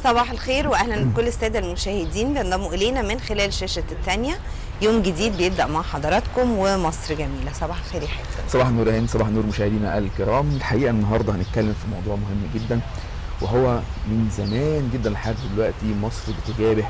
صباح الخير واهلا بكل الساده المشاهدين بينضموا الينا من خلال شاشه الثانيه يوم جديد بيبدا مع حضراتكم ومصر جميله صباح الخير يا حاتم صباح النور يا هند صباح النور مشاهدينا الكرام الحقيقه النهارده هنتكلم في موضوع مهم جدا وهو من زمان جدا لحد دلوقتي مصر بتجابه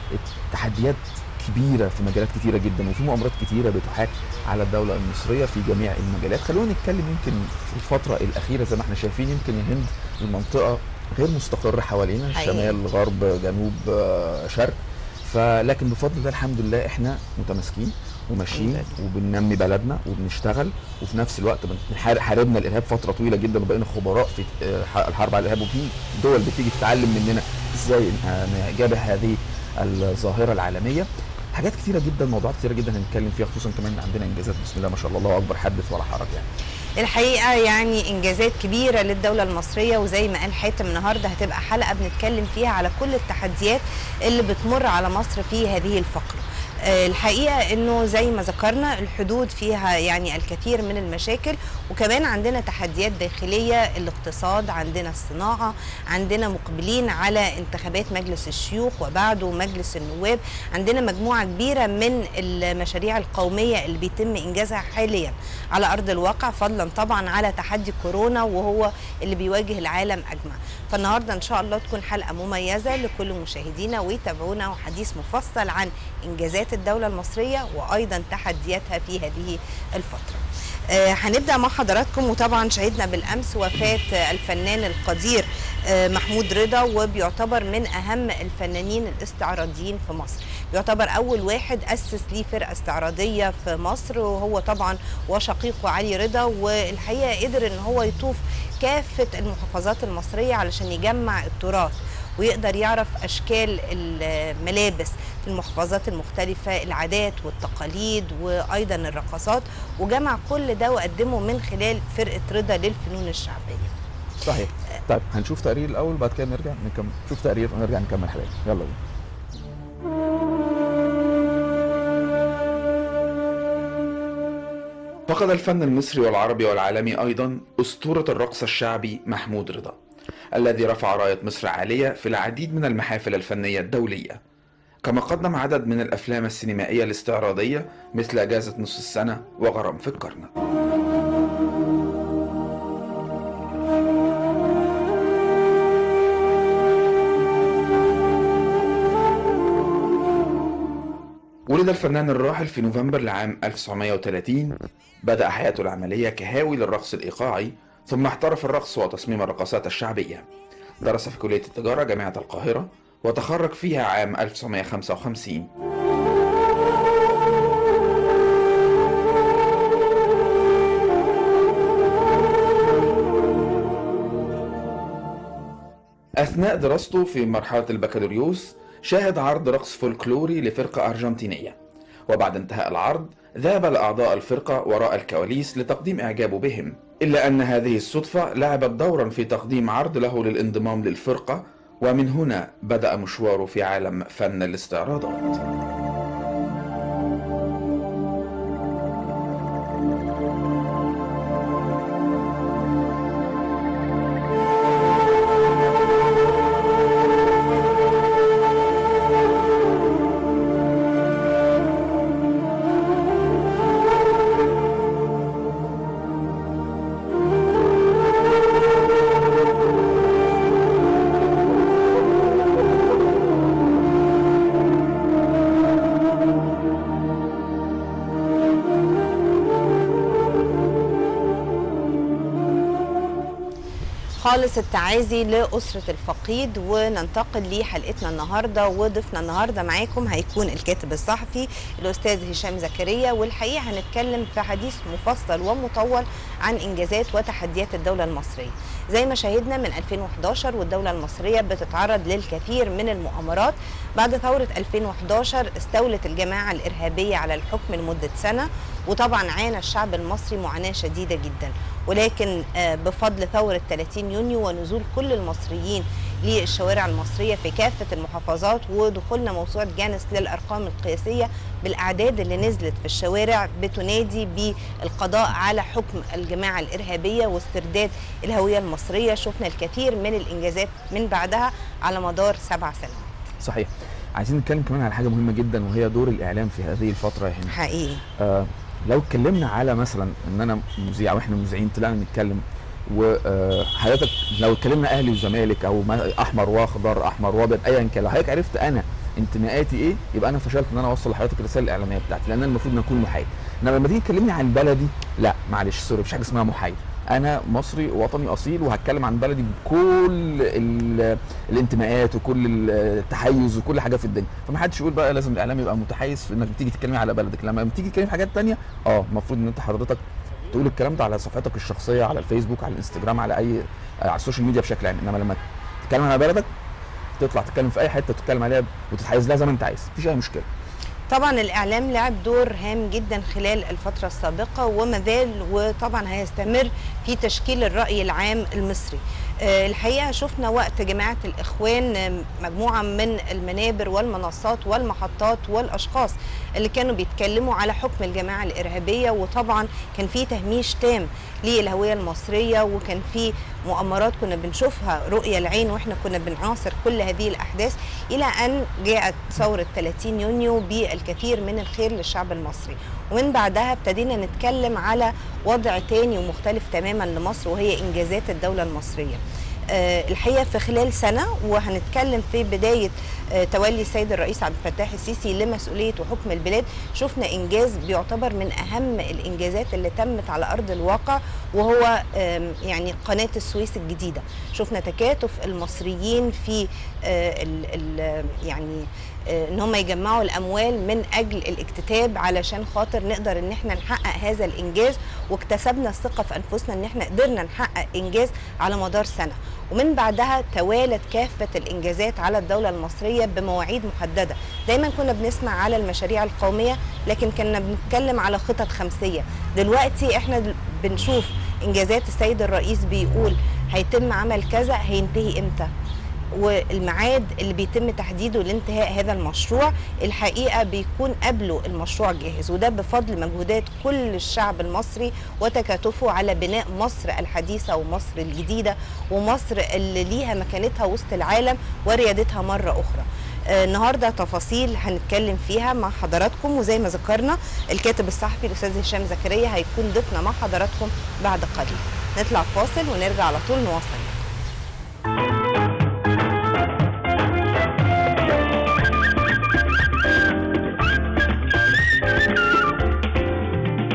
تحديات كبيره في مجالات كتيره جدا وفي مؤامرات كتيره بتحاك على الدوله المصريه في جميع المجالات خلونا نتكلم يمكن في الفتره الاخيره زي ما احنا شايفين يمكن يا هند المنطقه غير مستقره حوالينا حقيقي. شمال غرب جنوب آه، شرق فلكن بفضل الله الحمد لله احنا متماسكين وماشيين الحمد وبننمي بلدنا وبنشتغل وفي نفس الوقت بنحارب حاربنا الارهاب فتره طويله جدا وبقينا خبراء في آه، الحرب على الارهاب وفي دول بتيجي تتعلم مننا ازاي ن- نجابه هذه الظاهره العالميه حاجات كتيره جدا موضوعات كتيره جدا هنتكلم فيها خصوصا كمان عندنا انجازات بسم الله ما شاء الله الله اكبر حدث ولا حرج يعني الحقيقه يعني انجازات كبيره للدوله المصريه وزي ما قال حاتم النهارده هتبقى حلقه بنتكلم فيها على كل التحديات اللي بتمر على مصر في هذه الفقره آه، الحقيقه انه زي ما ذكرنا الحدود فيها يعني الكثير من المشاكل وكمان عندنا تحديات داخليه الاقتصاد عندنا الصناعه عندنا مقبلين على انتخابات مجلس الشيوخ وبعده مجلس النواب عندنا مجموعه كبيره من المشاريع القوميه اللي بيتم انجازها حاليا على ارض الواقع فضلا طبعا على تحدي كورونا وهو اللي بيواجه العالم اجمع فالنهارده ان شاء الله تكون حلقه مميزه لكل مشاهدينا ويتابعونا وحديث مفصل عن انجازات الدوله المصريه وايضا تحدياتها في هذه الفتره آه، هنبدا مع حضراتكم وطبعا شهدنا بالامس وفاه آه، الفنان القدير آه، محمود رضا وبيعتبر من اهم الفنانين الاستعراضيين في مصر يعتبر اول واحد اسس ليه فرقه استعراضيه في مصر وهو طبعا وشقيقه علي رضا والحقيقه قدر ان هو يطوف كافه المحافظات المصريه علشان يجمع التراث ويقدر يعرف اشكال الملابس في المحافظات المختلفه العادات والتقاليد وايضا الرقصات وجمع كل ده وقدمه من خلال فرقه رضا للفنون الشعبيه صحيح طيب هنشوف تقرير الاول بعد كده نرجع نكمل نشوف تقرير ونرجع نكمل حلقه يلا بينا فقد الفن المصري والعربي والعالمي أيضا أسطورة الرقص الشعبي محمود رضا الذي رفع راية مصر عالية في العديد من المحافل الفنية الدولية كما قدم عدد من الأفلام السينمائية الاستعراضية مثل أجازة نصف السنة وغرام في الكرنك ولد الفنان الراحل في نوفمبر لعام 1930 بدأ حياته العملية كهاوي للرقص الإيقاعي ثم احترف الرقص وتصميم الرقصات الشعبية درس في كلية التجارة جامعة القاهرة وتخرج فيها عام 1955 أثناء دراسته في مرحلة البكالوريوس شاهد عرض رقص فولكلوري لفرقة أرجنتينية وبعد انتهاء العرض ذهب لأعضاء الفرقة وراء الكواليس لتقديم إعجابه بهم إلا أن هذه الصدفة لعبت دورا في تقديم عرض له للانضمام للفرقة ومن هنا بدأ مشواره في عالم فن الاستعراضات خالص التعازي لأسرة الفقيد وننتقل لحلقتنا النهاردة وضيفنا النهاردة معاكم هيكون الكاتب الصحفي الأستاذ هشام زكريا والحقيقة هنتكلم في حديث مفصل ومطول عن إنجازات وتحديات الدولة المصرية زي ما شاهدنا من 2011 والدولة المصرية بتتعرض للكثير من المؤامرات بعد ثورة 2011 استولت الجماعة الإرهابية على الحكم لمدة سنة وطبعا عانى الشعب المصري معاناة شديدة جدا ولكن آه، بفضل ثورة 30 يونيو ونزول كل المصريين للشوارع المصريه في كافه المحافظات ودخولنا موسوعه جانس للارقام القياسيه بالاعداد اللي نزلت في الشوارع بتنادي بالقضاء على حكم الجماعه الارهابيه واسترداد الهويه المصريه شفنا الكثير من الانجازات من بعدها على مدار سبع سنوات صحيح عايزين نتكلم كمان على حاجه مهمه جدا وهي دور الاعلام في هذه الفتره يا هند حقيقي آه لو اتكلمنا على مثلا ان انا مذيع واحنا مذيعين طلعنا نتكلم وحضرتك لو اتكلمنا اهلي وزمالك او ما- احمر واخضر احمر وابيض ايا كان لو حضرتك عرفت انا انتماءاتي ايه يبقى انا فشلت ان انا اوصل لحضرتك الرساله الاعلاميه بتاعتي لان انا المفروض ان اكون محايد انما لما تيجي تكلمني عن بلدي لا معلش سوري مفيش حاجه اسمها محايد انا مصري وطني اصيل وهتكلم عن بلدي بكل ال- الانتماءات وكل التحيز وكل حاجه في الدنيا فما حدش يقول بقى لازم الاعلام يبقى متحيز في انك بتيجي تتكلمي على بلدك لما بتيجي تتكلمي في حاجات تانية اه المفروض ان انت حضرتك تقول الكلام ده على صفحتك الشخصيه على الفيسبوك على الانستجرام على اي على السوشيال ميديا بشكل عام انما لما تتكلم على بلدك تطلع تتكلم في اي حته تتكلم عليها وتتحيز لها زي ما انت عايز مفيش اي مشكله طبعا الاعلام لعب دور هام جدا خلال الفتره السابقه وما زال وطبعا هيستمر في تشكيل الراي العام المصري آه، الحقيقه شفنا وقت جماعه الاخوان آه، مجموعه من المنابر والمنصات والمحطات والاشخاص اللي كانوا بيتكلموا على حكم الجماعه الارهابيه وطبعا كان في تهميش تام للهويه المصريه وكان في مؤامرات كنا بنشوفها رؤيه العين واحنا كنا بنعاصر كل هذه الاحداث الى ان جاءت ثوره 30 يونيو بالكثير من الخير للشعب المصري ومن بعدها ابتدينا نتكلم على وضع تاني ومختلف تماما لمصر وهي انجازات الدوله المصريه آه، الحقيقه في خلال سنه وهنتكلم في بدايه آه، تولي السيد الرئيس عبد الفتاح السيسي لمسؤوليه وحكم البلاد شفنا انجاز بيعتبر من اهم الانجازات اللي تمت على ارض الواقع وهو آم، يعني قناه السويس الجديده شفنا تكاتف المصريين في آه، ال ال يعني آه، ان هم يجمعوا الاموال من اجل الاكتتاب علشان خاطر نقدر ان احنا نحقق هذا الانجاز واكتسبنا الثقه في انفسنا ان احنا قدرنا نحقق انجاز على مدار سنه ومن بعدها توالت كافه الانجازات على الدوله المصريه بمواعيد محدده دايما كنا بنسمع على المشاريع القوميه لكن كنا بنتكلم على خطط خمسيه دلوقتي احنا دل- بنشوف انجازات السيد الرئيس بيقول هيتم عمل كذا هينتهي امتى والميعاد اللي بيتم تحديده لانتهاء هذا المشروع الحقيقه بيكون قبله المشروع جاهز وده بفضل مجهودات كل الشعب المصري وتكاتفه على بناء مصر الحديثه ومصر الجديده ومصر اللي ليها مكانتها وسط العالم وريادتها مره اخرى. آه، النهارده تفاصيل هنتكلم فيها مع حضراتكم وزي ما ذكرنا الكاتب الصحفي الاستاذ هشام زكريا هيكون ضيفنا مع حضراتكم بعد قليل. نطلع فاصل ونرجع على طول نواصل.